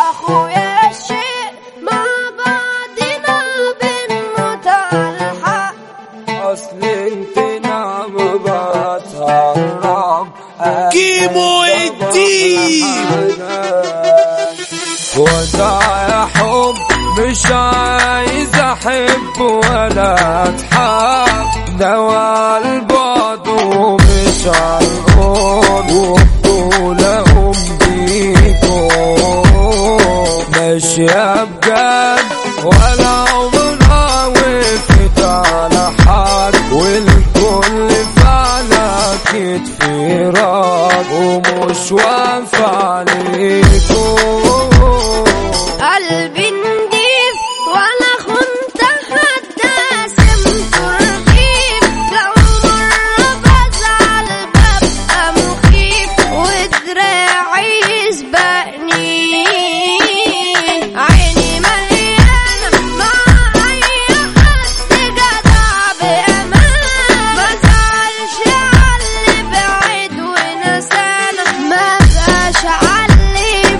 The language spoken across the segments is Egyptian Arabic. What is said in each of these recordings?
اخويا الشيء مع بعضنا بنموت على الحق اصل انت نعم بتهرب كيمو الدين. وداع يا حب مش عايز احب ولا اتحب دوا البعد ومش عالقول وبطولة ام بيكم ماشية بجد ولا عمرها وقفت على حد والكل فعلا كتف راب ومش واقفة عليكم قلبي نضيف ولا كنت حد سمت رغيف لو مرة بزعل ببقى مخيف ودراعي يسبقني عيني مليانة مع أي حد جدع بأمان مزعلش عاللي بعيد ونسانا مبقاش عاللي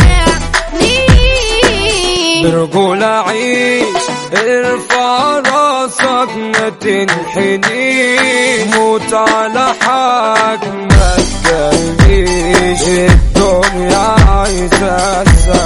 بايعني برجولة عيش ارفع راسك ما تنحني موت على حق ما تجليش الدنيا عايزة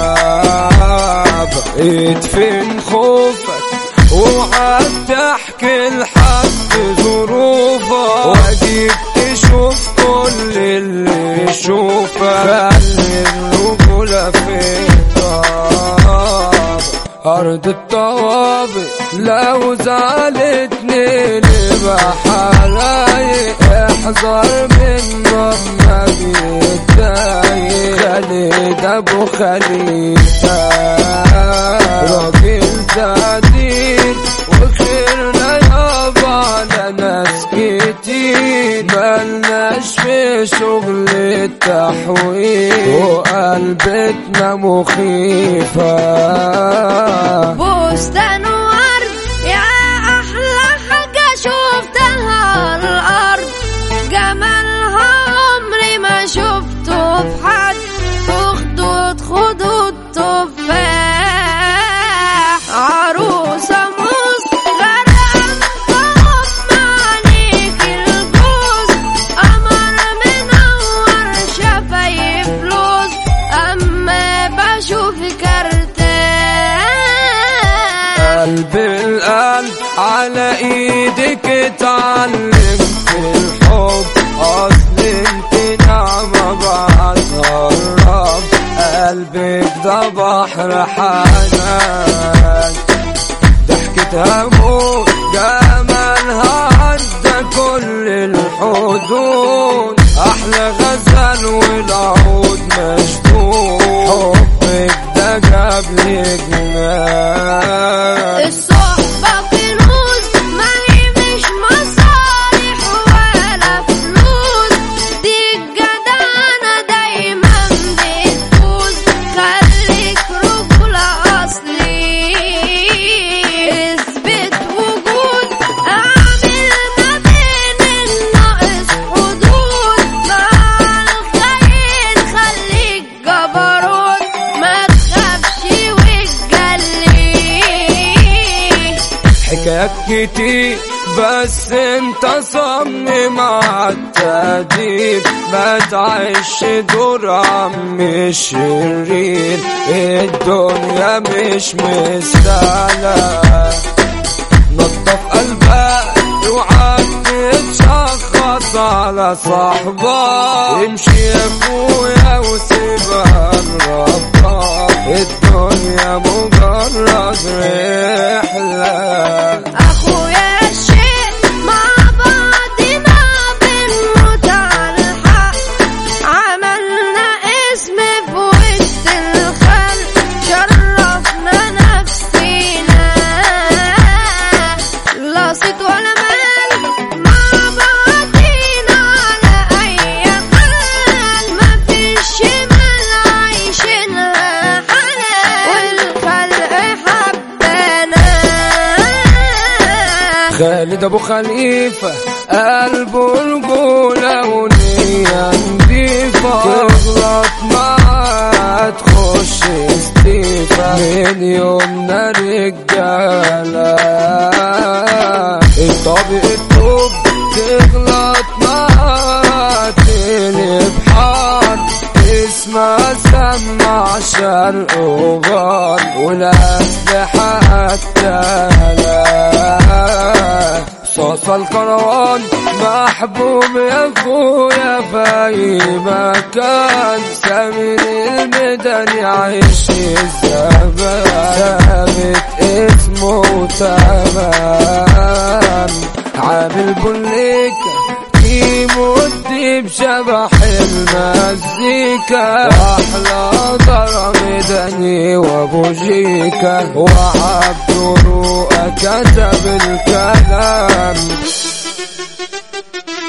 الساب ادفن خوفك وقعد تحكي لحد ظروفك واجيب تشوف كل اللي يشوفك خلي الرجولة في الطاب أرض الطوابق لو زعلتني نبقى حلايق احذر من ما بيتضايق خالد أبو خليفة راجل زديد وخيرنا يابا على ناس كتير ملناش في شغل التحويل وقلبتنا مخيفة بستان ورد يا احلى حاجة شفتها على الارض جمالها عمري ما شفته في حد خدود خدود تفاح عروسة موس غرقانة معانيك الجوز قمر منور شفايف لوز اما بشوف كرتان قلب القلب على ايدك اتعلمت الحب اصل انت نعمة بعدها الرب قلبك ده بحر حنان ضحكتها موت جمالها عدى كل الحدود احلى غزل والعود مشدود حبك ده جاب لي جنان الصحبة كنوز ما هي مش مصالح ولا فلوس دي الجدعنة دايما بتفوز خليك رجولة أصلي اثبت وجود اعمل ما بين الناقص حدود مع الخير خليك جبروت ما تخافش وتجلي حكايات كتير بس انت صمم على التأديب ما تعيش دور عم الشرير الدنيا مش مستاهلة نضف قلبك اوعى تتشخص على صاحبك امشي يا اخويا وسيبها لربك الدنيا مجرد رحله اخويا الشيء مع بعضنا بنموت على الحق عملنا اسم في وسط الخلق شرفنا نفسينا لا صيت ولا مال مع بعضنا على اي حال ما فيش مال عايشينها حلال والخلق حبانا خالد ابو خليفه قلبه رجوله ونيه نضيفه تغلط معاه تدخل وش استيفا من يومنا رجالة الطبق الطوب تغلط معاه تقلب حار اسمع سمع شرق وغار والأسلحة التالة صوص الكروان محبوب يا اخويا في اي مكان سامر الميدان يعيش الزمان ثابت اسمه تمام عامل بوليكا كيمو الديب شبح المزيكا واحلى ضرب ميداني وابو جيكا وعبد رؤى كتب الكلام